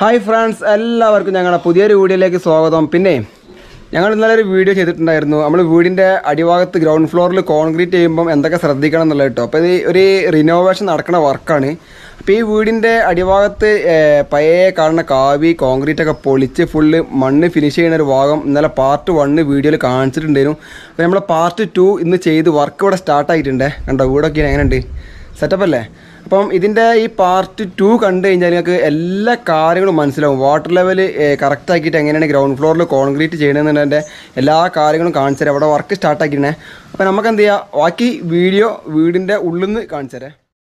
Hi friends എല്ലാവർക്കും ഞങ്ങളുടെ പുതിയൊരു വീഡിയോയിലേക്ക് സ്വാഗതം പിന്നെ ഞങ്ങൾ ഇന്നലെ ഒരു വീഡിയോ ചെയ്തിട്ടുണ്ടായിരുന്നു നമ്മൾ വീടിൻ്റെ അടിഭാഗത്ത് ഗ്രൗണ്ട് ഫ്ലോറിൽ കോൺക്രീറ്റ് ചെയ്യുമ്പം എന്തൊക്കെ ശ്രദ്ധിക്കണം എന്നുള്ളത് കേട്ടോ അപ്പോൾ ഇത് ഒരു റിനോവേഷൻ നടക്കുന്ന വർക്കാണ് അപ്പോൾ ഈ വീടിൻ്റെ അടിഭാഗത്ത് ഏർ, പഴയ കാണുന്ന കാവി കോൺക്രീറ്റ് ഒക്കെ പൊളിച്ച് ഫുള്ള് മണ്ണ് ഫിനിഷ് ചെയ്യുന്ന ഒരു ഭാഗം ഇന്നലെ പാർട്ട് വണ്ണ് വീഡിയോയിൽ കാണിച്ചിട്ടുണ്ടായിരുന്നു അപ്പോൾ നമ്മൾ പാർട്ട് ടു ഇന്ന് ചെയ്ത് വർക്ക് ഇവിടെ സ്റ്റാർട്ടായിട്ടുണ്ടേ കണ്ടോ വീടൊക്കെ എങ്ങനെയുണ്ട് സെറ്റപ്പ് അല്ലേ അപ്പം ഇതിൻ്റെ ഈ പാർട്ട് ടു കണ്ടു കഴിഞ്ഞാൽ നിങ്ങൾക്ക് എല്ലാ കാര്യങ്ങളും മനസ്സിലാവും വാട്ടർ ലെവൽ കറക്റ്റ് ആക്കിയിട്ട് എങ്ങനെയാണ് ഗ്രൗണ്ട് ഫ്ലോറിൽ കോൺക്രീറ്റ് ചെയ്യണമെന്നതിൻ്റെ എല്ലാ കാര്യങ്ങളും കാണിച്ചു തരാം അവിടെ വർക്ക് സ്റ്റാർട്ട് ആക്കിയിരുന്നേ അപ്പം നമുക്ക് എന്ത് ചെയ്യാം ബാക്കി വീഡിയോ വീടിൻ്റെ ഉള്ളിൽ നിന്ന് കാണിച്ചു തരാം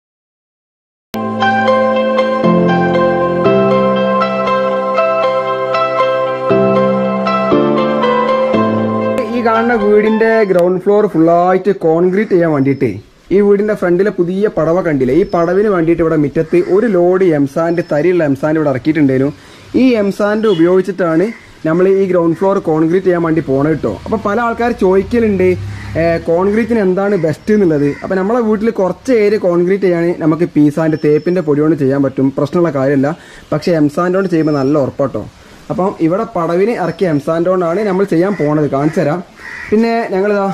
ഈ കാണുന്ന വീടിന്റെ ഗ്രൗണ്ട് ഫ്ലോർ ഫുള്ളായിട്ട് കോൺക്രീറ്റ് ചെയ്യാൻ വേണ്ടിയിട്ട് ഈ വീടിന്റെ ഫ്രണ്ടിലെ പുതിയ പടവ കണ്ടില്ലേ ഈ പടവിന് വേണ്ടിയിട്ട് ഇവിടെ മുറ്റത്ത് ഒരു ലോഡ് എംസാൻഡ് തരിയുള്ള എംസാൻഡ് ഇവിടെ ഇറക്കിയിട്ടുണ്ടായിരുന്നു ഈ എംസാൻഡ് ഉപയോഗിച്ചിട്ടാണ് നമ്മൾ ഈ ഗ്രൗണ്ട് ഫ്ലോർ കോൺക്രീറ്റ് ചെയ്യാൻ വേണ്ടി പോണത് കേട്ടോ അപ്പോൾ പല ആൾക്കാർ ചോദിക്കലുണ്ട് കോൺക്രീറ്റിന് എന്താണ് ബെസ്റ്റ് എന്നുള്ളത് അപ്പോൾ നമ്മളെ വീട്ടിൽ കുറച്ച് ഏരിയ കോൺക്രീറ്റ് ചെയ്യാൻ നമുക്ക് പീസാൻ്റെ തേപ്പിൻ്റെ പൊടി കൊണ്ട് ചെയ്യാൻ പറ്റും പ്രശ്നമുള്ള കാര്യമല്ല പക്ഷേ എംസാൻഡ് കൊണ്ട് ചെയ്യുമ്പോൾ നല്ല ഉറപ്പാട്ടോ അപ്പം ഇവിടെ പടവിന് ഇറക്കിയ എംസാൻഡ് കൊണ്ടാണ് നമ്മൾ ചെയ്യാൻ പോണത് കാണിച്ചു തരാം പിന്നെ ഞങ്ങളിതാ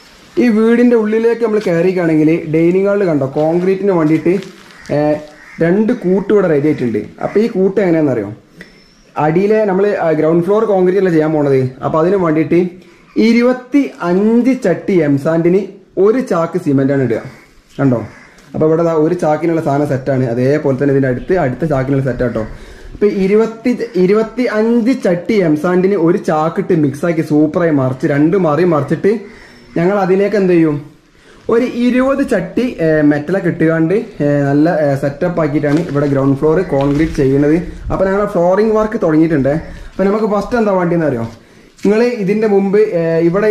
ഈ വീടിൻ്റെ ഉള്ളിലേക്ക് നമ്മൾ കയറിക്കുകയാണെങ്കിൽ ഡൈനിങ് ഹാളിൽ കണ്ടോ കോൺക്രീറ്റിന് വേണ്ടിയിട്ട് ഏർ, രണ്ട് കൂട്ട് ഇവിടെ റെഡി ആയിട്ടുണ്ട് അപ്പോൾ ഈ കൂട്ട് എങ്ങനെയാണെന്ന് അറിയോ അടിയിലെ നമ്മൾ ഗ്രൗണ്ട് ഫ്ലോർ കോൺക്രീറ്റ് അല്ല ചെയ്യാൻ പോണത് അപ്പോൾ അതിന് വേണ്ടിയിട്ട് ഇരുപത്തി അഞ്ച് ചട്ടി എംസാൻഡിന് ഒരു ചാക്ക് സിമെൻ്റാണ് ഇടുക കണ്ടോ അപ്പോൾ ഇവിടെ ദാ ഒരു ചാക്കിനുള്ള സാധനം സെറ്റാണ് അതേപോലെ തന്നെ ഇതിൻ്റെ അടുത്ത് അടുത്ത ചാക്കിനുള്ള സെറ്റ് കേട്ടോ ഇപ്പൊ ഇരുപത്തി ഇരുപത്തി അഞ്ച് ചട്ടി എംസാൻഡിന് ഒരു ചാക്കിട്ട് മിക്സാക്കി സൂപ്പറായി മറിച്ച് രണ്ട് മറി മറിച്ചിട്ട് ഞങ്ങൾ അതിലേക്ക് എന്ത് ചെയ്യും ഒരു ഇരുപത് ചട്ടി മെറ്റലൊക്കെ ഇട്ടുകാണ്ട് ഏഹ്, നല്ല സെറ്റപ്പ് ആക്കിയിട്ടാണ് ഇവിടെ ഗ്രൗണ്ട് ഫ്ലോർ കോൺക്രീറ്റ് ചെയ്യുന്നത് അപ്പോൾ ഞങ്ങൾ ഫ്ലോറിംഗ് വർക്ക് തുടങ്ങിയിട്ടുണ്ട് അപ്പോൾ നമുക്ക് ഫസ്റ്റ് എന്താ വേണ്ടിയെന്ന് അറിയോ നിങ്ങൾ ഇതിന്റെ മുമ്പ് ഏഹ്, ഇവിടെ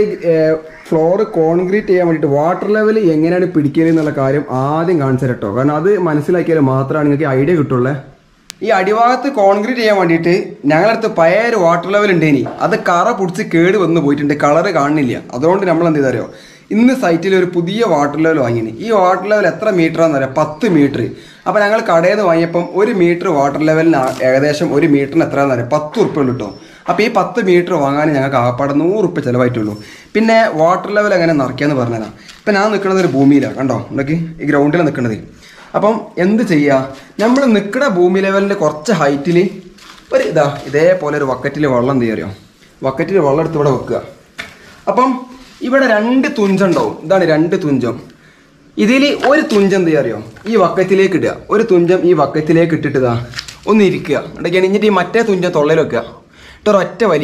ഫ്ലോർ കോൺക്രീറ്റ് ചെയ്യാൻ വേണ്ടിയിട്ട് വാട്ടർ ലെവൽ എങ്ങനെയാണ് പിടിക്കല് എന്നുള്ള കാര്യം ആദ്യം കാണിച്ചു തരട്ടോ കാരണം അത് മനസ്സിലാക്കിയാൽ മാത്രമാണ് നിങ്ങൾക്ക് ഐഡിയ കിട്ടുള്ളൂ ഈ അടിഭാഗത്ത് കോൺക്രീറ്റ് ചെയ്യാൻ വേണ്ടിയിട്ട് ഞങ്ങളടുത്ത് പഴയ ഒരു വാട്ടർ ലെവൽ ഉണ്ട് ഇനി അത് കറ പിടിച്ച് കേട് വന്ന് പോയിട്ടുണ്ട് കളറ് കാണുന്നില്ല അതുകൊണ്ട് നമ്മൾ എന്ത് ചെയ്തറിയോ ഇന്ന് സൈറ്റിൽ ഒരു പുതിയ വാട്ടർ ലെവൽ വാങ്ങിന് ഈ വാട്ടർ ലെവൽ എത്ര മീറ്റർ ആണെന്ന് പറയാം പത്ത് മീറ്റർ അപ്പോൾ ഞങ്ങൾ കടയിൽ നിന്ന് വാങ്ങിയപ്പം ഒരു മീറ്റർ വാട്ടർ ലെവലിന് ആ- ഏകദേശം ഒരു മീറ്ററിന് എത്രയാണെന്ന് പറയാം പത്ത് ഉറുപ്പ ഉള്ളൂ കേട്ടോ അപ്പോൾ ഈ പത്ത് മീറ്റർ വാങ്ങാൻ ഞങ്ങൾക്ക് ആപ്പാടെ നൂറ് ഉറുപ്പ ചിലവായിട്ടുള്ളൂ പിന്നെ വാട്ടർ ലെവൽ എങ്ങനെ നിറയ്ക്കാന്ന് പറഞ്ഞുതരാം ഇപ്പം ഞാൻ നിൽക്കുന്നത് ഒരു ഭൂമിയിലാണ് കണ്ടോ ഉണ്ടെങ്കിൽ ഈ ഗ്രൗണ്ടിൽ നിൽക്കുന്നത് അപ്പം എന്ത് ചെയ്യുക നമ്മൾ നിൽക്കുന്ന ഭൂമി ലെവലിൻ്റെ കുറച്ച് ഹൈറ്റിൽ ഒരു ഇതാ ഇതേപോലെ ഒരു വക്കറ്റിൽ വെള്ളം എന്ത് ചെയ്യുക വക്കറ്റിൽ വെള്ളം എടുത്ത് ഇവിടെ വെക്കുക അപ്പം ഇവിടെ രണ്ട് തുഞ്ചുണ്ടാവും ഇതാണ് രണ്ട് തുഞ്ചം ഇതിൽ ഒരു തുഞ്ചം എന്ത് ചെയ്യുക അറിയോ ഈ വക്കറ്റിലേക്ക് ഇടുക ഒരു തുഞ്ചം ഈ വക്കറ്റിലേക്ക് ഇട്ടിട്ട് ഇതാ ഒന്ന് ഇരിക്കുക എന്നിട്ട് എന്നിട്ട് ഈ മറ്റേ തുഞ്ചം തൊള്ളയിൽ വെക്കുക എന്നിട്ട് ഒരൊറ്റ വലി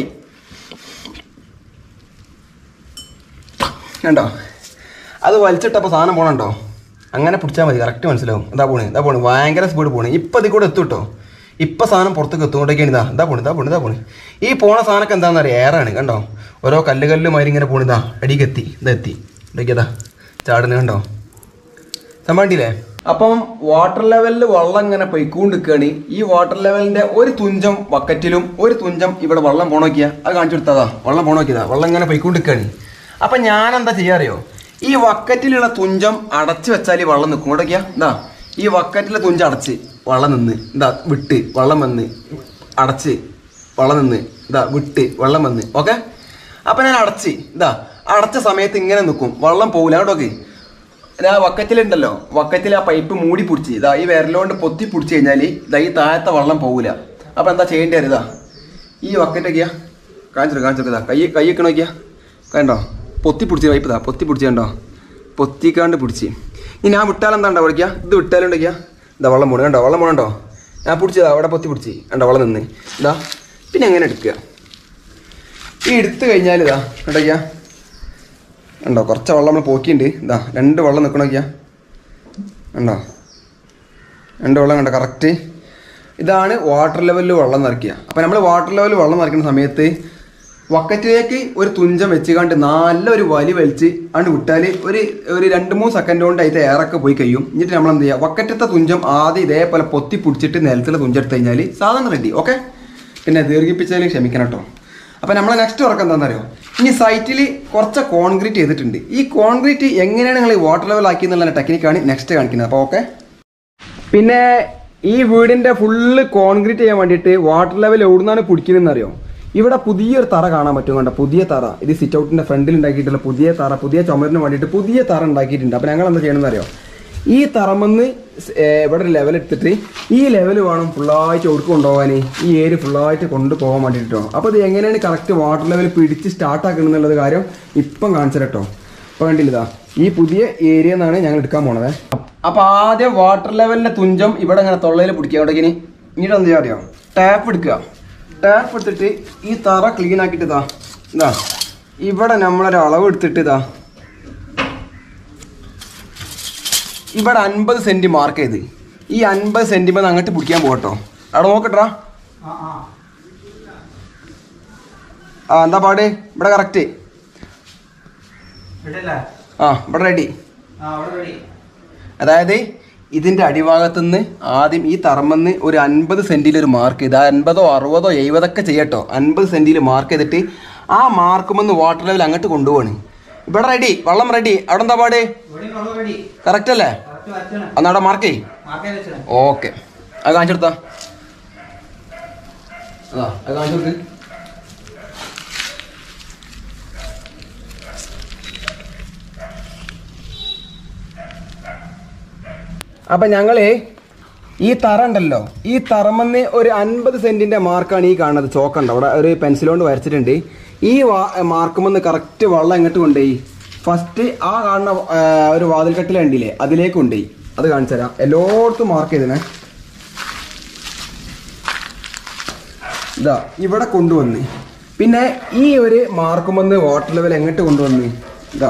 കണ്ടോ അത് വലിച്ചിട്ടപ്പോൾ സാധനം പോണുണ്ടോ അങ്ങനെ പിടിച്ചാൽ മതി കറക്റ്റ് മനസ്സിലാവും ഇതാ പോണ് ഇതാ പോണ് ഭയങ്കര സ്പീഡ് പോണ് ഇപ്പം ഇതിൽ കൂടെ എത്തും കേട്ടോ ഇപ്പം സാധനം പുറത്തേക്ക് എത്തുകൊണ്ടൊക്കെയാണ് ഇതാ ഇതാ പോണ് ഇതാ പോണ് ഇതാ പോണ് ഈ പോണ സാധനമൊക്കെ എന്താണെന്ന് അറിയാം ഏറാണ് കണ്ടോ ഓരോ കല്ല് കല്ല് മാതിരി ഇങ്ങനെ പോണ് ഇതാ അടിക്ക് എത്തി ഇതാ എത്തി ഇടയ്ക്ക് ഇതാ ചാടുന്നത് കണ്ടോ സമ്മാണ്ടില്ലേ അപ്പം വാട്ടർ ലെവലിൽ വെള്ളം ഇങ്ങനെ പൊയ്ക്കൊണ്ടിരിക്കുകയാണ് ഈ വാട്ടർ ലെവലിന്റെ ഒരു തുഞ്ചം ബക്കറ്റിലും ഒരു തുഞ്ചം ഇവിടെ വെള്ളം പോണോക്കിയാ അത് കാണിച്ചു കൊടുത്തതാ വെള്ളം പോണോക്കിയതാ വെള്ളം ഇങ്ങനെ പൊയ്ക്കൊണ്ടിരിക്കുകയാണ് അപ്പൊ ഞാൻ എന്താ ചെയ്യാറിയോ ഈ വക്കറ്റിലുള്ള തുഞ്ചം അടച്ചു വെച്ചാൽ ഈ വെള്ളം നിൽക്കും ഇങ്ങോട്ടൊക്കെയാ ഇതാ ഈ വക്കറ്റിലെ തുഞ്ചം അടച്ച് വെള്ളം നിന്ന് ഇതാ വിട്ട് വെള്ളം വന്ന് അടച്ച് വെള്ളം നിന്ന് ഇതാ വിട്ട് വെള്ളം വന്ന് ഓക്കെ അപ്പൊ ഞാൻ അടച്ച് ഇതാ അടച്ച സമയത്ത് ഇങ്ങനെ നിൽക്കും വെള്ളം പോകില്ല കേട്ടോക്കെ ആ വക്കറ്റിലുണ്ടല്ലോ വക്കറ്റിൽ ആ പൈപ്പ് മൂടി പിടിച്ച് ഇതാ ഈ വിരലുകൊണ്ട് പൊത്തി പിടിച്ച് കഴിഞ്ഞാൽ ഇതാ ഈ താഴത്തെ വെള്ളം പോകില്ല അപ്പം എന്താ ചെയ്യേണ്ടി വരും ഇതാ ഈ വക്കറ്റൊക്കെയാ കാണിച്ചിട്ട് കാണിച്ചിട്ട് ഇതാ കൈ കൈ ഒക്കെ നോക്കിയാ കണ്ടോ പൊത്തി പിടിച്ച് പൈപ്പ് ഇതാ പൊത്തി പിടിച്ച് കണ്ടോ പൊത്തിക്കാണ്ട് പിടിച്ച് ഇനി ഞാൻ വിട്ടാൽ എന്താ ഉണ്ടാ വിളിക്കുക ഇത് വിട്ടാലുണ്ടൊക്കെയാ ഇതാ വെള്ളം പോണു കണ്ടോ വെള്ളം പോണുണ്ടോ ഞാൻ പിടിച്ചതാ അവിടെ പൊത്തി പിടിച്ച് കണ്ടോ വെള്ളം നിന്ന് ഇതാ പിന്നെ എങ്ങനെ എടുക്കുക ഈ എടുത്തു കഴിഞ്ഞാൽ ഇതാ കണ്ടോക്കിയാ ഉണ്ടോ കുറച്ച് വെള്ളം നമ്മൾ പോക്കിയുണ്ട് ഇതാ രണ്ട് വെള്ളം നിൽക്കണോക്കിയാ ഉണ്ടോ രണ്ട് വെള്ളം കണ്ടോ കറക്റ്റ് ഇതാണ് വാട്ടർ ലെവലിൽ വെള്ളം നിറയ്ക്കുക അപ്പം നമ്മൾ വാട്ടർ ലെവലിൽ വെള്ളം നിറയ്ക്കുന്ന സമയത്ത് വക്കറ്റിലേക്ക് ഒരു തുഞ്ചം വെച്ച് കണ്ട് നല്ലൊരു വലി വലിച്ച് അണ്ട് വിട്ടാൽ ഒരു ഒരു രണ്ട് മൂന്ന് സെക്കൻഡ് കൊണ്ട് അതിൻ്റെ എയറൊക്കെ പോയി കഴിയും എന്നിട്ട് നമ്മൾ എന്ത് ചെയ്യുക വക്കറ്റത്തെ തുഞ്ചം ആദ്യം ഇതേപോലെ പൊത്തി പിടിച്ചിട്ട് നിലത്തിലെ തുഞ്ചെടുത്ത് കഴിഞ്ഞാൽ സാധനം റെഡി ഓക്കെ പിന്നെ ദീർഘിപ്പിച്ചാലും ക്ഷമിക്കണം കേട്ടോ അപ്പം നമ്മളെ നെക്സ്റ്റ് വർക്ക് എന്താണെന്നറിയോ ഇനി സൈറ്റിൽ കുറച്ച് കോൺക്രീറ്റ് ചെയ്തിട്ടുണ്ട് ഈ കോൺക്രീറ്റ് എങ്ങനെയാണ് നിങ്ങൾ വാട്ടർ ലെവൽ ആക്കി എന്നുള്ള ടെക്നിക്കാണ് നെക്സ്റ്റ് കാണിക്കുന്നത് അപ്പോൾ ഓക്കെ പിന്നെ ഈ വീടിന്റെ ഫുള്ള് കോൺക്രീറ്റ് ചെയ്യാൻ വേണ്ടിയിട്ട് വാട്ടർ ലെവൽ എവിടുന്നാണ് പിടിക്കുന്നതെന്ന് അറിയോ ഇവിടെ പുതിയൊരു തറ കാണാൻ പറ്റും കണ്ട പുതിയ തറ ഇത് സിറ്റ് ഔട്ടിന്റെ ഫ്രണ്ടിൽ ഉണ്ടാക്കിയിട്ടുള്ള പുതിയ തറ പുതിയ ചുമരിന് വേണ്ടിയിട്ട് പുതിയ തറ ഉണ്ടാക്കിയിട്ടുണ്ട് അപ്പൊ ഞങ്ങൾ എന്താ ചെയ്യണമെന്ന് അറിയോ ഈ തറമെന്ന് ഇവിടെ ഒരു ലെവൽ എടുത്തിട്ട് ഈ ലെവൽ വേണം ഫുള്ളായിട്ട് ഒടുക്ക് കൊണ്ടുപോകാൻ ഈ ഏരിയ ഫുള്ളായിട്ട് കൊണ്ടുപോകാൻ വേണ്ടിയിട്ടോ അപ്പോൾ ഇത് എങ്ങനെയാണ് കറക്റ്റ് വാട്ടർ ലെവൽ പിടിച്ച് സ്റ്റാർട്ട് ആക്കണം എന്നുള്ളത് കാര്യം ഇപ്പം കാണിച്ചു കേട്ടോ ഇപ്പൊ കണ്ടില്ലതാ ഈ പുതിയ ഏരിയ എന്നാണ് ഞങ്ങൾ എടുക്കാൻ പോണത് അപ്പൊ ആദ്യം വാട്ടർ ലെവലിന്റെ തുഞ്ചം ഇവിടെ ഇങ്ങനെ തൊള്ളയിൽ പിടിക്കുക അവിടെ ഇനി ഇനിയിട്ട് എന്താ ചെയ്യാ അറിയോ ടാപ്പ് എടുക്കുക ടാപ്പ് എടുത്തിട്ട് ഈ തറ ക്ലീൻ ആക്കിയിട്ട് ഇതാ ഇതാ ഇവിടെ നമ്മളൊരു അളവ് എടുത്തിട്ട് ഇതാ ഇവിടെ അൻപത് സെന്റ് മാർക്ക് ചെയ്ത് ഈ അൻപത് സെന്റിമെന്ന് അങ്ങോട്ട് പിടിക്കാൻ പോകട്ടോ അവിടെ നോക്കട്ടാ ആ എന്താ പാട് ഇവിടെ കറക്റ്റ് ആ ഇവിടെ റെഡി അതായത് ഇതിന്റെ അടിഭാഗത്തുനിന്ന് ആദ്യം ഈ തറമെന്ന് ഒരു അൻപത് സെന്റിൽ ഒരു മാർക്ക് ചെയ്ത് അൻപതോ അറുപതോ എഴുപതൊക്കെ ചെയ്യട്ടോ അൻപത് സെന്റിൽ മാർക്ക് ചെയ്തിട്ട് ആ മാർക്കുമെന്ന് വാട്ടർ ലെവൽ അങ്ങോട്ട് കൊണ്ടുപോവാണ് ഇവിടെ റെഡി വെള്ളം റെഡി അവിടെ എന്താ പാട് കറക്റ്റ് അല്ലേ അന്ന് അവിടെ മാർക്ക് ചെയ് ഓക്കെ അത് കാണിച്ചെടുത്താ അതാ അത് കാണിച്ചു കൊടുക്ക് അപ്പൊ ഞങ്ങള് ഈ തറ ഉണ്ടല്ലോ ഈ തറമെന്ന് ഒരു അൻപത് സെന്റിന്റെ മാർക്കാണ് ഈ കാണുന്നത് ചോക്കുണ്ട് അവിടെ ഒരു പെൻസിൽ കൊണ്ട് വരച്ചിട്ടുണ്ട് ഈ മാർക്കുമെന്ന് കറക്റ്റ് വെള്ളം എങ്ങോട്ട് കൊണ്ടുപോയി ഫസ്റ്റ് ആ കാണുന്ന ആ, ഒരു വാതിൽക്കട്ടിൽ കണ്ടില്ലേ അതിലേക്ക് കൊണ്ടുപോയി അത് കാണിച്ചു തരാം എല്ലായിടത്തും മാർക്ക് ചെയ്തേ ഇതാ ഇവിടെ കൊണ്ടുവന്ന് പിന്നെ ഈ ഒരു മാർക്കുമെന്ന് വാട്ടർ ലെവൽ എങ്ങോട്ട് കൊണ്ടുവന്ന് ഇതാ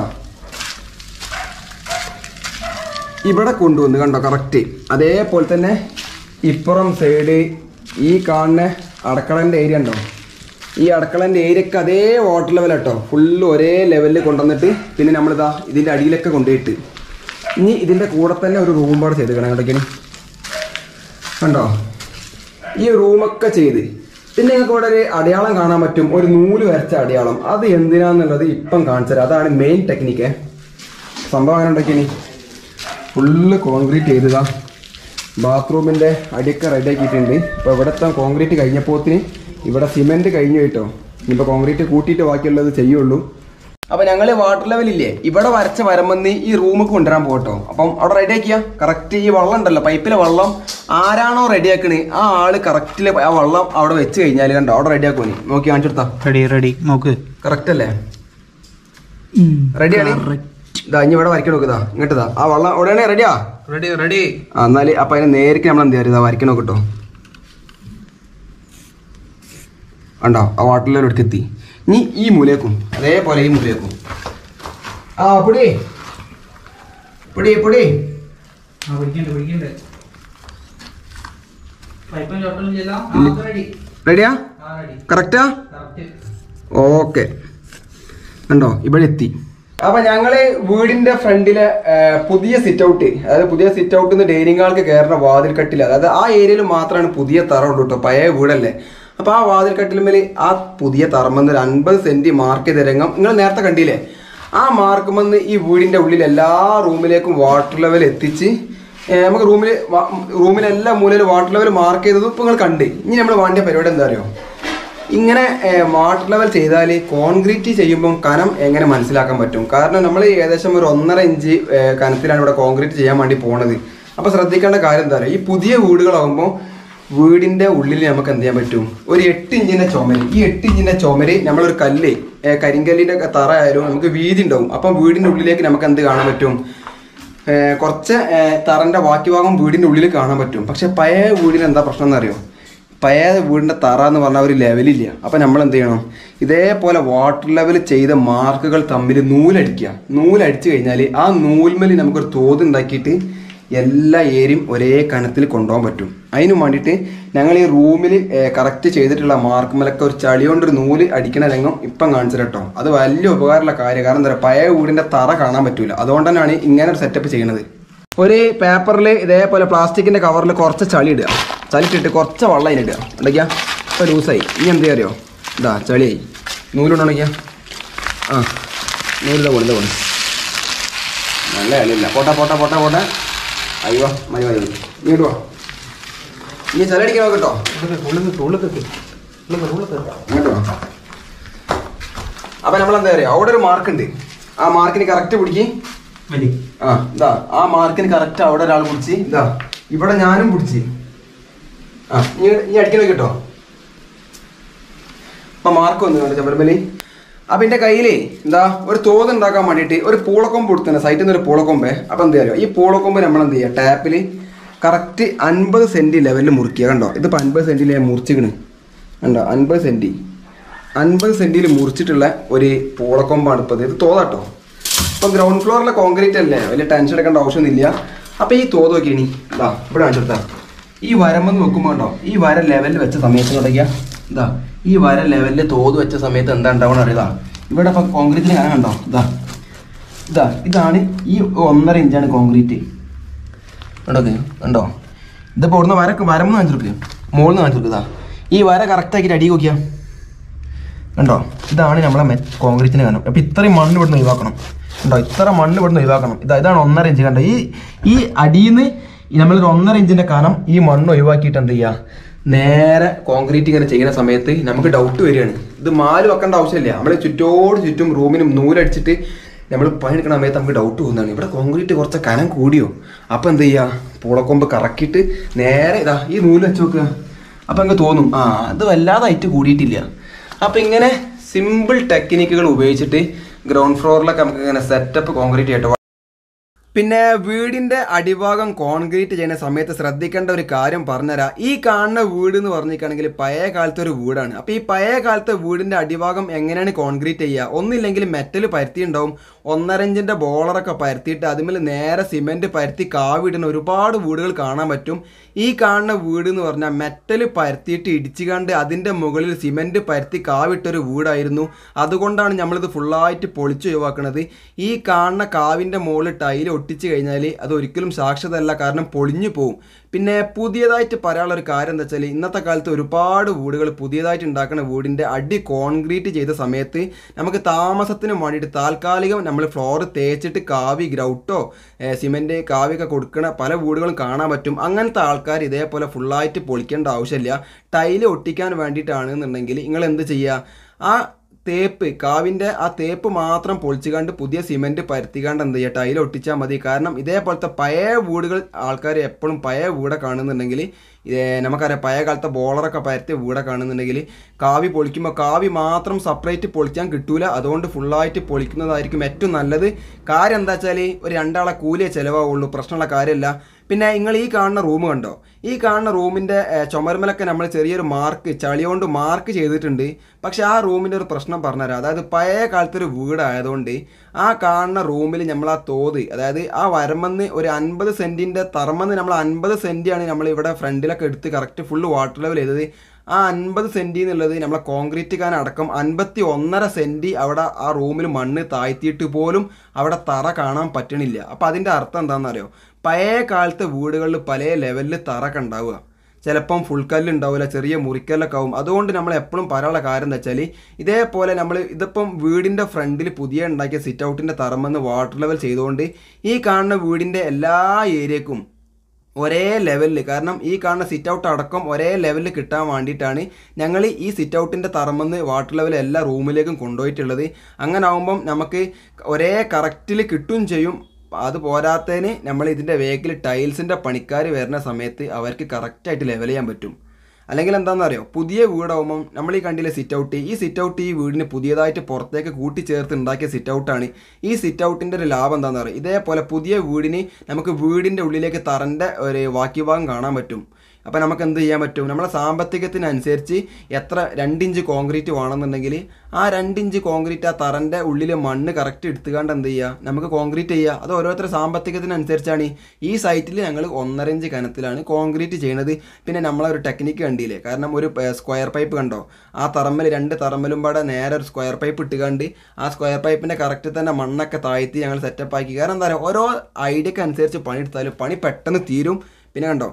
ഇവിടെ കൊണ്ടുവന്ന് കണ്ടോ കറക്റ്റ് അതേപോലെ തന്നെ ഇപ്പുറം സൈഡ് ഈ കാണുന്ന അടക്കളൻ്റെ ഏരിയ ഉണ്ടോ ഈ അടക്കളൻ്റെ ഏരിയക്ക് അതേ വാട്ടർ ലെവൽ കേട്ടോ ഫുള്ള് ഒരേ ലെവലിൽ കൊണ്ടുവന്നിട്ട് പിന്നെ നമ്മളിതാ ഇതിൻ്റെ അടിയിലൊക്കെ കൊണ്ടുപോയിട്ട് ഇനി ഇതിൻ്റെ കൂടെ തന്നെ ഒരു റൂം പാട് ചെയ്ത് കേട്ടോ കണ്ടോ ഈ റൂമൊക്കെ ചെയ്ത് പിന്നെ നിങ്ങൾക്ക് ഇവിടെ ഒരു അടയാളം കാണാൻ പറ്റും ഒരു നൂല് വരച്ച അടയാളം അത് എന്തിനാന്നുള്ളത് ഇപ്പം കാണിച്ചത് അതാണ് മെയിൻ ടെക്നിക്ക് സംഭവം അങ്ങനെ ഉണ്ടാക്കിയനി ഫുള്ള് കോൺക്രീറ്റ് ചെയ്തതാ ബാത്റൂമിന്റെ അടിയൊക്കെ റെഡി ആക്കിയിട്ടുണ്ട് ഇപ്പോൾ ഇവിടുത്തെ കോൺക്രീറ്റ് കഴിഞ്ഞപ്പോത്തിന് ഇവിടെ സിമെന്റ് കഴിഞ്ഞു കേട്ടോ ഇനിയിപ്പോൾ കോൺക്രീറ്റ് കൂട്ടിയിട്ട് ബാക്കിയുള്ളത് ചെയ്യുള്ളൂ അപ്പൊ ഞങ്ങള് വാട്ടർ ലെവലില്ലേ ഇവിടെ വരച്ച വരമെന്ന് ഈ റൂമിൽ കൊണ്ടുവരാൻ പോകട്ടോ അപ്പം അവിടെ റെഡി ആക്കിയ കറക്റ്റ് ഈ വെള്ളം ഉണ്ടല്ലോ പൈപ്പിലെ വെള്ളം ആരാണോ റെഡി ആക്കണേ ആ ആള് കറക്റ്റില് ആ വെള്ളം അവിടെ വെച്ച് കഴിഞ്ഞാൽ കണ്ടോ അവിടെ റെഡി ആക്കുവനി നോക്കി കാണിച്ചു കൊടുത്താ റെഡി റെഡി നോക്ക് കറക്റ്റ് അല്ലേ റെഡിയാണ് ഇതാ ഇനി ഇവിടെ വരയ്ക്കാൻ നോക്കുതാ ഇങ്ങോട്ടതാ ആ വെള്ളം ഉടനെ റെഡിയാ റെഡി റെഡി ആ എന്നാല് അപ്പൊ അതിനെ നേരിക്ക് നമ്മൾ എന്ത് ചെയ്യാം വരയ്ക്കാൻ നോക്കട്ടോ ഉണ്ടോ ആ വാട്ടർ ലെവൽ എടുത്തെത്തി ഇനി ഈ മൂലക്കും അതേപോലെ ഈ മൂലക്കും ആ പൊടി പൊടി പൊടി ആ പിടിക്കണ്ട് പിടിക്കണ്ട് പൈപ്പും ചോട്ടലും ചെയ്താ റെഡി റെഡിയാ ആ റെഡി കറക്റ്റാ കറക്റ്റ് ഓക്കെ കണ്ടോ ഇവിടെ എത്തി അപ്പൊ ഞങ്ങള് വീടിന്റെ ഫ്രണ്ടിലെ ആ, പുതിയ സിറ്റ് ഔട്ട് അതായത് പുതിയ സിറ്റ് ഔട്ട് നിന്ന് ഡൈനിങ് ഹാൾക്ക് കയറുന്ന വാതിൽക്കട്ടിൽ അതായത് ആ ഏരിയയിൽ മാത്രമാണ് പുതിയ തറ ഉള്ളൂ കേട്ടോ പഴയ വീടല്ലേ അപ്പൊ ആ വാതിൽക്കട്ടിലുമേൽ ആ പുതിയ തറമെന്ന് ഒരു അൻപത് സെന്റ് മാർക്ക് ചെയ്ത രംഗം നിങ്ങൾ നേരത്തെ കണ്ടില്ലേ ആ മാർക്കുമെന്ന് ഈ വീടിന്റെ ഉള്ളിൽ എല്ലാ റൂമിലേക്കും വാട്ടർ ലെവൽ എത്തിച്ച് ഏ, നമുക്ക് റൂമിൽ റൂമിലെല്ലാ മൂലയിൽ വാട്ടർ ലെവൽ മാർക്ക് ചെയ്തതും ഇപ്പൊ നിങ്ങൾ കണ്ട് ഇനി നമ്മൾ വേണ്ട പരിപാടി എന്താ അറിയോ ഇങ്ങനെ വാട്ടർ ലെവൽ ചെയ്താൽ കോൺക്രീറ്റ് ചെയ്യുമ്പം കനം എങ്ങനെ മനസ്സിലാക്കാൻ പറ്റും കാരണം നമ്മൾ ഏകദേശം ഒരു ഒന്നര ഇഞ്ച് ഏ, കനത്തിലാണ് ഇവിടെ കോൺക്രീറ്റ് ചെയ്യാൻ വേണ്ടി പോണത് അപ്പോൾ ശ്രദ്ധിക്കേണ്ട കാര്യം എന്താ പറയുക ഈ പുതിയ വീടുകളാകുമ്പോൾ വീടിന്റെ ഉള്ളിൽ നമുക്ക് എന്ത് ചെയ്യാൻ പറ്റും ഒരു എട്ട് ഇഞ്ചിന്റെ ചുമര് ഈ എട്ട് ഇഞ്ചിന്റെ ചുമര് നമ്മളൊരു കല്ല് ഏ, കരിങ്കല്ലിന്റെ ഒക്കെ തറ ആയാലും നമുക്ക് വീതി ഉണ്ടാവും അപ്പം വീടിന്റെ ഉള്ളിലേക്ക് നമുക്ക് എന്ത് കാണാൻ പറ്റും ഏ, കുറച്ച് ഏ, തറന്റെ ബാക്കി ഭാഗം വീടിന്റെ ഉള്ളിൽ കാണാൻ പറ്റും പക്ഷെ പഴയ വീടിന് എന്താ പ്രശ്നം എന്നറിയോ പഴയ വീടിന്റെ തറ എന്ന് പറഞ്ഞാൽ ഒരു ലെവലില്ല അപ്പൊ നമ്മൾ എന്ത് ചെയ്യണം ഇതേപോലെ വാട്ടർ ലെവൽ ചെയ്ത മാർക്കുകൾ തമ്മിൽ നൂലടിക്കുക നൂലടിച്ചു കഴിഞ്ഞാൽ ആ നൂൽമേൽ നമുക്കൊരു തോത് ഉണ്ടാക്കിയിട്ട് എല്ലാ ഏരിയയും ഒരേ കനത്തിൽ കൊണ്ടുപോകാൻ പറ്റും അതിന് വേണ്ടിയിട്ട് ഞങ്ങൾ ഈ റൂമിൽ കറക്റ്റ് ചെയ്തിട്ടുള്ള മാർക്കുമലൊക്കെ ഒരു ചളി കൊണ്ടൊരു നൂല് അടിക്കണ രംഗം ഇപ്പം കാണിച്ചു കേട്ടോ അത് വലിയ ഉപകാരമുള്ള കാര്യം കാരണം എന്താ പറയുക പഴയ വീടിന്റെ തറ കാണാൻ പറ്റൂല അതുകൊണ്ട് തന്നെയാണ് ഇങ്ങനെ ഒരു സെറ്റപ്പ് ചെയ്യുന്നത് ഒരു പേപ്പറിൽ ഇതേപോലെ പ്ലാസ്റ്റിക്കിന്റെ കവറിൽ കുറച്ച് ചളി ഇടുക ചളി ഇട്ടിട്ട് കുറച്ച് വെള്ളം അതിലിടുക ഉണ്ടെങ്കിയാ ഇപ്പൊ ലൂസായി ഇനി എന്ത് അറിയോ ഇതാ ചളിയായി നൂലുണ്ടോണെങ്കിയാ ആ നൂലിത പോണി ഇതാ പോണി നല്ല ചളിയില്ല പോട്ടെ പോട്ടെ പോട്ടെ പോട്ടെ അയ്യോ മതി മതി മതി. ഇങ്ങോട്ട് വാ ഇനി ചിലടിക്കാൻ നോക്കട്ടോ ഉള്ളത് ഉള്ളത് ഉള്ളത് ഉള്ളത് ഇങ്ങോട്ട് വാ. അപ്പൊ നമ്മൾ എന്താ പറയാ അവിടെ ഒരു മാർക്ക് ഉണ്ട് ആ മാർക്കിന് കറക്റ്റ് പിടിക്ക് വലി ആ ഇതാ ആ മാർക്കിന് കറക്റ്റ് അവിടെ ഒരാൾ പിടിച്ച് ഇതാ ഇവിടെ ഞാനും പിടിച്ച് ആ ഇനി ഇനി അടിക്കണ കേട്ടോ അപ്പൊ മാർക്ക് വന്നു കണ്ടോ ചമ്പരമ്പലി അപ്പൊ എന്റെ കയ്യിലേ എന്താ ഒരു തോത് ഉണ്ടാക്കാൻ വേണ്ടിയിട്ട് ഒരു പൂളക്കൊമ്പ് കൊടുത്തന്നെ സൈറ്റിൽ നിന്ന് ഒരു പൂളക്കൊമ്പേ അപ്പൊ എന്താ പറയുക ഈ പൂളക്കൊമ്പ് നമ്മൾ എന്ത് ചെയ്യുക ടാപ്പിൽ കറക്റ്റ് അൻപത് സെന്റി ലെവലിൽ മുറിക്കുക കണ്ടോ ഇതിപ്പോ അൻപത് സെന്റിൽ ഞാൻ മുറിച്ചിക്കണ് കണ്ടോ അൻപത് സെന്റി അൻപത് സെന്റിൽ മുറിച്ചിട്ടുള്ള ഒരു പൂളക്കൊമ്പാണ് ഇപ്പൊ ഇത് ഇത് തോതാട്ടോ ഇപ്പൊ ഗ്രൗണ്ട് ഫ്ലോറിലെ കോൺക്രീറ്റ് അല്ലേ വലിയ ടെൻഷൻ എടുക്കേണ്ട ആവശ്യമൊന്നുമില്ല അപ്പൊ ഈ തോത് നോക്കിയണി ഇതാ ഇവിടെ കാണിച്ചെടുത്താ ഈ വരമെന്ന് വെക്കുമ്പോൾ ഉണ്ടോ ഈ വര ലെവലിൽ വെച്ച സമയത്ത് തുടങ്ങിയ ഇതാ ഈ വര ലെവലിൽ തോത് വെച്ച സമയത്ത് എന്താ ഉണ്ടാവണം അറിയതാ ഇവിടെ ഇപ്പൊ കോൺക്രീറ്റിന് കാണാൻ കണ്ടോ ഇതാ ഇതാ ഇതാണ് ഈ ഒന്നര ഇഞ്ചാണ് കോൺക്രീറ്റ് കണ്ടോ ഇത്? കണ്ടോ ഇതിപ്പോ ഇവിടുന്ന് വര വരമെന്ന് കാണിച്ചെടുക്കുക മുകളിൽ നിന്ന് കാണിച്ചെടുക്കുക ഈ വര കറക്റ്റ് ആക്കിയിട്ട് അടി നോക്കിയാ കണ്ടോ ഇതാണ് നമ്മളെ മെ കോൺക്രീറ്റിന് കാരണം അപ്പൊ ഇത്രയും മണ്ണ് ഇവിടുന്ന് ഒഴിവാക്കണം കണ്ടോ ഇത്ര മണ്ണ് ഇവിടുന്ന് ഒഴിവാക്കണം ഇതാ ഇതാണ് ഒന്നര ഇഞ്ച് കണ്ടോ ഈ ഈ അടിയിൽ നിന്ന് നമ്മളൊരു ഒന്നര ഇഞ്ചിന്റെ കനം ഈ മണ്ണ് ഒഴിവാക്കിയിട്ട് എന്ത് ചെയ്യുക നേരെ കോൺക്രീറ്റ് ഇങ്ങനെ ചെയ്യുന്ന സമയത്ത് നമുക്ക് ഡൗട്ട് വരികയാണ് ഇത് മാല് വെക്കേണ്ട ആവശ്യമില്ല നമ്മൾ ചുറ്റോട് ചുറ്റും റൂമിനും നൂലടിച്ചിട്ട് നമ്മൾ പണിയെടുക്കുന്ന സമയത്ത് നമുക്ക് ഡൗട്ട് തോന്നുന്നതാണ് ഇവിടെ കോൺക്രീറ്റ് കുറച്ച് കനം കൂടിയോ അപ്പം എന്ത് ചെയ്യുക പൂളക്കൊമ്പ് കറക്കിയിട്ട് നേരെ ഇതാ ഈ നൂല് വെച്ച് നോക്കുക അപ്പം അങ്ങ് തോന്നും ആ അത് വല്ലാതെ ഹൈറ്റ് കൂടിയിട്ടില്ല അപ്പം ഇങ്ങനെ സിമ്പിൾ ടെക്നിക്കുകൾ ഉപയോഗിച്ചിട്ട് ഗ്രൗണ്ട് ഫ്ലോറിലൊക്കെ നമുക്ക് ഇങ്ങനെ സെറ്റപ്പ് കോൺക്രീറ്റ് ചെയ്തിട്ട് പിന്നെ വീടിന്റെ അടിഭാഗം കോൺക്രീറ്റ് ചെയ്യുന്ന സമയത്ത് ശ്രദ്ധിക്കേണ്ട ഒരു കാര്യം പറഞ്ഞുതരാം ഈ കാണുന്ന വീട് എന്ന് പറഞ്ഞിരിക്കുകയാണെങ്കിൽ പഴയ കാലത്തെ ഒരു വീടാണ് അപ്പോൾ ഈ പഴയ കാലത്തെ വീടിന്റെ അടിഭാഗം എങ്ങനെയാണ് കോൺക്രീറ്റ് ചെയ്യുക ഒന്നില്ലെങ്കിൽ മെറ്റൽ പരുത്തി ഉണ്ടാവും ഒന്നര ഇഞ്ചിന്റെ ബോളറൊക്കെ പരത്തിയിട്ട് അതിന്മേൽ നേരെ സിമെന്റ് പരത്തി കാവിടുന്ന ഒരുപാട് വീടുകൾ കാണാൻ പറ്റും ഈ കാണുന്ന വീട് എന്ന് പറഞ്ഞാൽ മെറ്റൽ പരത്തിയിട്ട് ഇടിച്ചു കണ്ട് അതിന്റെ മുകളിൽ സിമെന്റ് പരത്തി കാവിട്ടൊരു വീടായിരുന്നു അതുകൊണ്ടാണ് നമ്മളിത് ഫുള്ളായിട്ട് പൊളിച്ചു ഒഴിവാക്കുന്നത് ഈ കാണുന്ന കാവിന്റെ മുകളിൽ ടൈൽ ഒട്ടിച്ചു കഴിഞ്ഞാൽ അത് ഒരിക്കലും സാക്ഷരതല്ല കാരണം പൊളിഞ്ഞു പോവും പിന്നെ പുതിയതായിട്ട് പറയാനുള്ള ഒരു കാര്യം എന്താ വെച്ചാൽ ഇന്നത്തെ കാലത്ത് ഒരുപാട് വീടുകൾ പുതിയതായിട്ട് ഉണ്ടാക്കുന്ന വീടിൻ്റെ അടി കോൺക്രീറ്റ് ചെയ്ത സമയത്ത് നമുക്ക് താമസത്തിന് വേണ്ടിയിട്ട് താൽക്കാലികം നമ്മൾ ഫ്ലോർ തേച്ചിട്ട് കാവി ഗ്രൗട്ടോ സിമെൻറ്റ് കാവിയൊക്കെ കൊടുക്കുന്ന പല വീടുകളും കാണാൻ പറ്റും അങ്ങനത്തെ ആൾക്കാർ ഇതേപോലെ ഫുള്ളായിട്ട് പൊളിക്കേണ്ട ആവശ്യമില്ല ടൈല് ഒട്ടിക്കാൻ വേണ്ടിയിട്ടാണ് എന്നുണ്ടെങ്കിൽ നിങ്ങൾ എന്ത് ചെയ്യുക ആ തേപ്പ് കാവിൻ്റെ ആ തേപ്പ് മാത്രം പൊളിച്ചുകാണ്ട് പുതിയ സിമെൻറ്റ് പരത്തിക്കാണ്ട് എന്ത് ചെയ്യുക ടൈൽ ഒട്ടിച്ചാൽ മതി കാരണം ഇതേപോലത്തെ പഴയ വീടുകൾ ആൾക്കാർ എപ്പോഴും പഴയ വീടെ കാണുന്നുണ്ടെങ്കിൽ ഇതേ നമുക്കറിയാം പഴയ കാലത്തെ ബോളറൊക്കെ പരത്തിയ വീടെ കാണുന്നുണ്ടെങ്കിൽ കാവി പൊളിക്കുമ്പോൾ കാവി മാത്രം സെപ്പറേറ്റ് പൊളിക്കാൻ കിട്ടൂല അതുകൊണ്ട് ഫുള്ളായിട്ട് പൊളിക്കുന്നതായിരിക്കും ഏറ്റവും നല്ലത് കാര്യം എന്താ വെച്ചാൽ ഒരു രണ്ടാളെ കൂലിയേ ചിലവാകുള്ളൂ പ്രശ്നമുള്ള കാര്യമല്ല പിന്നെ നിങ്ങൾ ഈ കാണുന്ന റൂം കണ്ടോ ഈ കാണുന്ന റൂമിൻ്റെ ചുമരുമലൊക്കെ നമ്മൾ ചെറിയൊരു മാർക്ക് ചളി കൊണ്ട് മാർക്ക് ചെയ്തിട്ടുണ്ട് പക്ഷെ ആ റൂമിൻ്റെ ഒരു പ്രശ്നം പറഞ്ഞുതരാം അതായത് പഴയ കാലത്തെ ഒരു വീടായതുകൊണ്ട് ആ കാണുന്ന റൂമിൽ നമ്മൾ ആ തോത് അതായത് ആ വരമെന്ന് ഒരു അൻപത് സെൻറ്റിൻ്റെ തറമെന്ന് നമ്മൾ അൻപത് സെൻറ്റിയാണ് നമ്മൾ ഇവിടെ ഫ്രണ്ടിലൊക്കെ എടുത്ത് കറക്റ്റ് ഫുള്ള് വാട്ടർ ലെവൽ ചെയ്തത് ആ അൻപത് സെൻറ്റി എന്നുള്ളത് നമ്മളെ കോൺക്രീറ്റ് കാൻ അടക്കം അൻപത്തി ഒന്നര സെൻറ്റി അവിടെ ആ റൂമിൽ മണ്ണ് താഴ്ത്തിയിട്ട് പോലും അവിടെ തറ കാണാൻ പറ്റണില്ല അപ്പോൾ അതിൻ്റെ അർത്ഥം എന്താണെന്നറിയോ പഴയ കാലത്തെ വീടുകളിൽ പല ലെവലിൽ തറക്കെ ഉണ്ടാവുക ചിലപ്പം ഫുൾ കല്ല് ഉണ്ടാവില്ല ചെറിയ മുറിക്കല്ലൊക്കെ ആവും അതുകൊണ്ട് നമ്മൾ എപ്പോഴും പറയാനുള്ള കാര്യം എന്താ വെച്ചാൽ ഇതേപോലെ നമ്മൾ ഇതിപ്പം വീടിൻ്റെ ഫ്രണ്ടിൽ പുതിയ ഉണ്ടാക്കിയ സിറ്റ് ഔട്ടിൻ്റെ തറമെന്ന് വാട്ടർ ലെവൽ ചെയ്തുകൊണ്ട് ഈ കാണുന്ന വീടിൻ്റെ എല്ലാ ഏരിയക്കും ഒരേ ലെവലിൽ കാരണം ഈ കാണുന്ന സിറ്റ് ഔട്ട് അടക്കം ഒരേ ലെവലിൽ കിട്ടാൻ വേണ്ടിയിട്ടാണ് ഞങ്ങൾ ഈ സിറ്റ് ഔട്ടിൻ്റെ തറമെന്ന് വാട്ടർ ലെവൽ എല്ലാ റൂമിലേക്കും കൊണ്ടുപോയിട്ടുള്ളത് അങ്ങനെ ആകുമ്പം നമുക്ക് ഒരേ കറക്റ്റിൽ കിട്ടുകയും ചെയ്യും അത് പോരാത്തതിന് നമ്മൾ ഇതിൻ്റെ വേക്കിൽ ടൈൽസിൻ്റെ പണിക്കാർ വരുന്ന സമയത്ത് അവർക്ക് കറക്റ്റായിട്ട് ലെവൽ ചെയ്യാൻ പറ്റും അല്ലെങ്കിൽ എന്താണെന്ന് അറിയോ പുതിയ വീടാവുമ്പം നമ്മൾ ഈ കണ്ടില്ലേ സിറ്റ് ഔട്ട് ഈ സിറ്റ് ഔട്ട് ഈ വീടിന് പുതിയതായിട്ട് പുറത്തേക്ക് കൂട്ടിച്ചേർത്ത് ഉണ്ടാക്കിയ സിറ്റ് ഔട്ടാണ് ഈ സിറ്റ് ഔട്ടിൻ്റെ ഒരു ലാഭം എന്താണെന്ന് അറിയോ ഇതേപോലെ പുതിയ വീടിന് നമുക്ക് വീടിൻ്റെ ഉള്ളിലേക്ക് തറൻ്റെ ഒരു ബാക്കി ഭാഗം കാണാൻ പറ്റും അപ്പോൾ നമുക്ക് എന്ത് ചെയ്യാൻ പറ്റും നമ്മളെ സാമ്പത്തികത്തിനനുസരിച്ച് എത്ര രണ്ടിഞ്ച് കോൺക്രീറ്റ് വേണമെന്നുണ്ടെങ്കിൽ ആ രണ്ടിഞ്ച് കോൺക്രീറ്റ് ആ തറൻ്റെ ഉള്ളിൽ മണ്ണ് കറക്റ്റ് എടുത്തുകൊണ്ട് എന്ത് ചെയ്യുക നമുക്ക് കോൺക്രീറ്റ് ചെയ്യുക അത് ഓരോരുത്തരുടെ സാമ്പത്തികത്തിനനുസരിച്ചാണ് ഈ സൈറ്റിൽ ഞങ്ങൾ ഒന്നര ഇഞ്ച് കനത്തിലാണ് കോൺക്രീറ്റ് ചെയ്യണത് പിന്നെ നമ്മളെ ഒരു ടെക്നിക്ക് കണ്ടില്ലേ കാരണം ഒരു സ്ക്വയർ പൈപ്പ് കണ്ടോ ആ തറമ്മൽ രണ്ട് തറമ്മലും പാടെ നേരെ ഒരു സ്ക്വയർ പൈപ്പ് ഇട്ടുകൊണ്ട് ആ സ്ക്വയർ പൈപ്പിൻ്റെ കറക്റ്റ് തന്നെ മണ്ണൊക്കെ താഴ്ത്തി ഞങ്ങൾ സെറ്റപ്പ് ആക്കി കാരണം എന്താ പറയുക ഓരോ ഐഡിയക്ക് അനുസരിച്ച് പണിയെടുത്താലും പണി പെട്ടെന്ന് തീരും പിന്നെ കണ്ടോ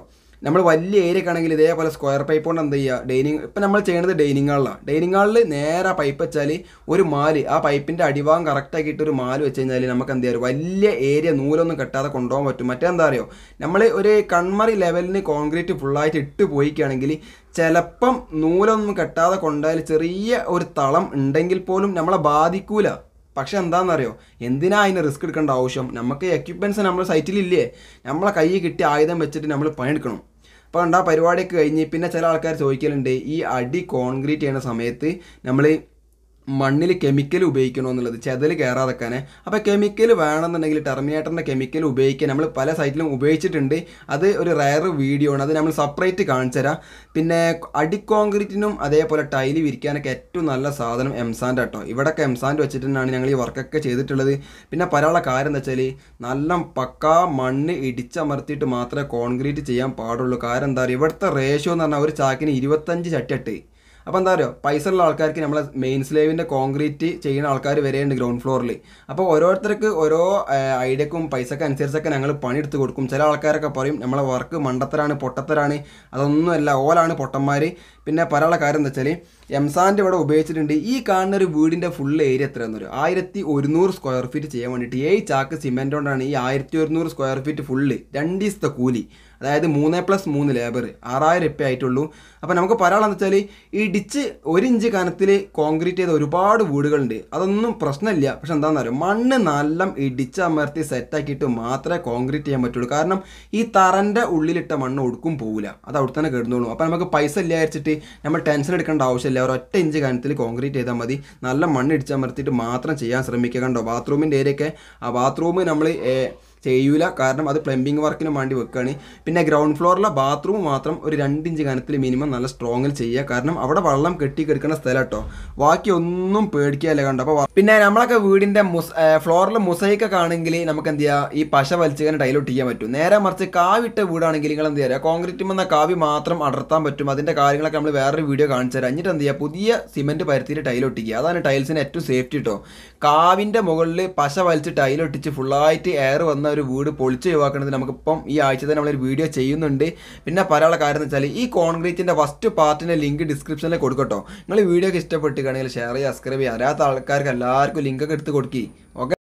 നമ്മൾ വലിയ ഏരിയ ആണെങ്കിൽ ഇതേപോലെ സ്ക്വയർ പൈപ്പ് കൊണ്ട് എന്ത് ചെയ്യുക ഡൈനിങ് ഇപ്പം നമ്മൾ ചെയ്യുന്നത് ഡൈനിങ് ഹാളിലാണ് ഡൈനിങ് ഹാളിൽ നേരെ പൈപ്പ് വെച്ചാൽ ഒരു മാല് ആ പൈപ്പിൻ്റെ അടിഭാഗം കറക്റ്റ് ആക്കിയിട്ട് ഒരു മാല് വെച്ച് കഴിഞ്ഞാൽ നമുക്ക് എന്ത് ചെയ്യാം വലിയ ഏരിയ നൂലൊന്നും കെട്ടാതെ കൊണ്ടുപോകാൻ പറ്റും മറ്റെന്താ അറിയോ നമ്മൾ ഒരു കൺമറി ലെവലിന് കോൺക്രീറ്റ് ഫുള്ളായിട്ട് ഇട്ട് പോയിക്കുകയാണെങ്കിൽ ചിലപ്പം നൂലൊന്നും കെട്ടാതെ കൊണ്ടുപോയാൽ ചെറിയ ഒരു തളം ഉണ്ടെങ്കിൽ പോലും നമ്മളെ ബാധിക്കൂല പക്ഷെ എന്താണെന്നറിയോ എന്തിനാ അതിന് റിസ്ക് എടുക്കേണ്ട ആവശ്യം നമുക്ക് എക്യുപ്മെൻറ്റ്സ് നമ്മുടെ സൈറ്റിലില്ലേ നമ്മളെ കയ്യിൽ കിട്ടിയ ആയുധം വെച്ചിട്ട് നമ്മൾ പണിയെടുക്കണം അപ്പോൾ കണ്ട പരിപാടിയൊക്കെ കഴിഞ്ഞ് പിന്നെ ചില ആൾക്കാർ ചോദിക്കലുണ്ട് ഈ അടി കോൺക്രീറ്റ് ചെയ്യുന്ന സമയത്ത് നമ്മൾ മണ്ണിൽ കെമിക്കൽ ഉപയോഗിക്കണോ എന്നുള്ളത് ചെതൽ കയറാതെക്കാനെ അപ്പോൾ കെമിക്കൽ വേണമെന്നുണ്ടെങ്കിൽ ടെർമിനേറ്ററിൻ്റെ കെമിക്കൽ ഉപയോഗിക്കാൻ നമ്മൾ പല സൈറ്റിലും ഉപയോഗിച്ചിട്ടുണ്ട് അത് ഒരു റയർ വീഡിയോ ആണ് അത് നമ്മൾ സെപ്പറേറ്റ് കാണിച്ചു തരാം പിന്നെ അടി കോൺക്രീറ്റിനും അതേപോലെ ടൈല് വിരിക്കാനൊക്കെ ഏറ്റവും നല്ല സാധനം എംസാൻ്റെ കേട്ടോ ഇവിടെയൊക്കെ എംസാൻ്റെ വെച്ചിട്ട് തന്നെയാണ് ഞങ്ങൾ ഈ വർക്കൊക്കെ ചെയ്തിട്ടുള്ളത് പിന്നെ പരാള കാര്യം എന്താ വെച്ചാൽ നല്ല പക്കാ മണ്ണ് ഇടിച്ചമർത്തിയിട്ട് മാത്രമേ കോൺക്രീറ്റ് ചെയ്യാൻ പാടുള്ളൂ കാരണം എന്താ പറയുക ഇവിടുത്തെ റേഷ്യോ എന്ന് പറഞ്ഞാൽ ഒരു ചാക്കിന് ഇരുപത്തഞ്ച് ചട്ടിട്ട് അപ്പോൾ എന്താ പറയുക പൈസ ഉള്ള ആൾക്കാർക്ക് നമ്മളെ മെയിൻ സ്ലേവിൻ്റെ കോൺക്രീറ്റ് ചെയ്യുന്ന ആൾക്കാർ വരെയുണ്ട് ഗ്രൗണ്ട് ഫ്ലോറിൽ അപ്പോൾ ഓരോരുത്തർക്ക് ഓരോ ഐഡിയക്കും പൈസക്ക് അനുസരിച്ചൊക്കെ ഞങ്ങൾ പണിയെടുത്ത് കൊടുക്കും ചില ആൾക്കാരൊക്കെ പറയും നമ്മളെ വർക്ക് മണ്ടത്തരാണ് പൊട്ടത്തരാണ് അതൊന്നുമല്ല ഓലാണ് പൊട്ടന്മാർ പിന്നെ പറയാനുള്ള കാര്യം എന്താ വെച്ചാൽ എംസാൻ്റെ ഇവിടെ ഉപയോഗിച്ചിട്ടുണ്ട് ഈ കാണുന്ന ഒരു വീടിൻ്റെ ഫുൾ ഏരിയ എത്രയാണെന്ന് പറയും ആയിരത്തി ഒരുന്നൂറ് സ്ക്വയർ ഫീറ്റ് ചെയ്യാൻ വേണ്ടിയിട്ട് ഏഴ് ചാക്ക് സിമെൻ്റ് കൊണ്ടാണ് ഈ ആയിരത്തി ഒരുന്നൂറ് സ്ക്വയർ ഫീറ്റ് ഫുള്ള് രണ്ട് ദിവസത്തെ കൂലി അതായത് മൂന്ന് പ്ലസ് മൂന്ന് ലേബർ ആറായിരം ഉറുപ്പ്യ ആയിട്ടുള്ളൂ അപ്പോൾ നമുക്ക് പറയാനുള്ളതെന്ന് വെച്ചാൽ ഇടിച്ച് ഒരു ഇഞ്ച് കനത്തിൽ കോൺക്രീറ്റ് ചെയ്ത ഒരുപാട് വീടുകളുണ്ട് അതൊന്നും പ്രശ്നമില്ല പക്ഷെ എന്താണെന്ന് അറിയാം മണ്ണ് നല്ല ഇടിച്ച് അമർത്തി സെറ്റാക്കിയിട്ട് മാത്രമേ കോൺക്രീറ്റ് ചെയ്യാൻ പറ്റുള്ളൂ കാരണം ഈ തറൻ്റെ ഉള്ളിലിട്ട മണ്ണ് ഒടുക്കും പോകില്ല അത് അവിടെ തന്നെ കിടന്നോളൂ അപ്പോൾ നമുക്ക് പൈസ ഇല്ല വിചാരിച്ചിട്ട് നമ്മൾ ടെൻഷൻ എടുക്കേണ്ട ആവശ്യമില്ല ഒരൊറ്റ ഇഞ്ച് കനത്തിൽ കോൺക്രീറ്റ് ചെയ്താൽ മതി നല്ല മണ്ണ് ഇടിച്ചമർത്തിയിട്ട് മാത്രം ചെയ്യാൻ ശ്രമിക്കുക കണ്ടോ ബാത്റൂമിൻ്റെ ഏരിയയൊക്കെ ആ ബാത്റൂം നമ്മൾ ചെയ്യൂല കാരണം അത് പ്ലംബിംഗ് വർക്കിന് വേണ്ടി വെക്കുകയാണ് പിന്നെ ഗ്രൗണ്ട് ഫ്ലോറിലെ ബാത്റൂം മാത്രം ഒരു രണ്ട് ഇഞ്ച് കനത്തിൽ മിനിമം നല്ല സ്ട്രോങ്ങിൽ ചെയ്യുക കാരണം അവിടെ വെള്ളം കെട്ടി കിടക്കുന്ന സ്ഥലം കേട്ടോ ബാക്കി ഒന്നും പേടിക്കാല്ല കണ്ടോ അപ്പോൾ പിന്നെ നമ്മളൊക്കെ വീടിൻ്റെ മുസ് ഫ്ലോറിൽ മുസൈക്കൊക്കെ ആണെങ്കിൽ നമുക്ക് എന്ത് ചെയ്യുക ഈ പശ വലിച്ചുകാൻ ടൈലോട്ട് ചെയ്യാൻ പറ്റും നേരെ മറിച്ച് കാവിട്ട വീടാണെങ്കിൽ നിങ്ങൾ എന്ത് ചെയ്യുക കോൺക്രീറ്റ് എന്ന കാവി മാത്രം അടർത്താൻ പറ്റും അതിൻ്റെ കാര്യങ്ങളൊക്കെ നമ്മൾ വേറൊരു വീഡിയോ കാണിച്ചു തരാം എന്നിട്ട് എന്ത് ചെയ്യുക പുതിയ സിമെൻറ്റ് പരത്തിയിട്ട് ടൈലൊട്ടിക്കുക അതാണ് ടൈൽസിന് ഏറ്റവും സേഫ്റ്റി കേട്ടോ കാവിൻ്റെ മുകളിൽ പശ വലിച്ച് ടൈലൊട്ടിച്ച് ഫുള്ളായിട്ട് എയർ വന്ന ഒരു വീട് പൊളിച്ച് ഒഴിവാക്കുന്നത് നമുക്കിപ്പം ഈ ആഴ്ച തന്നെ നമ്മളൊരു വീഡിയോ ചെയ്യുന്നുണ്ട് പിന്നെ പറയാനുള്ള കാര്യം എന്ന് വെച്ചാൽ ഈ കോൺക്രീറ്റിൻ്റെ ഫസ്റ്റ് പാർട്ടിൻ്റെ ലിങ്ക് ഡിസ്ക്രിപ്ഷനിൽ കൊടുക്കട്ടോ നിങ്ങൾ വീഡിയോ ഒക്കെ ഇഷ്ടപ്പെട്ട് ഷെയർ ചെയ്യുക സബ്സ്ക്രൈബ് ചെയ്യുക അറിയാത്ത ആൾക്കാർക്ക് എല്ലാവർക്കും ലിങ്കൊക്കെ എടുത്ത് കൊടുക്കി ഓക്കെ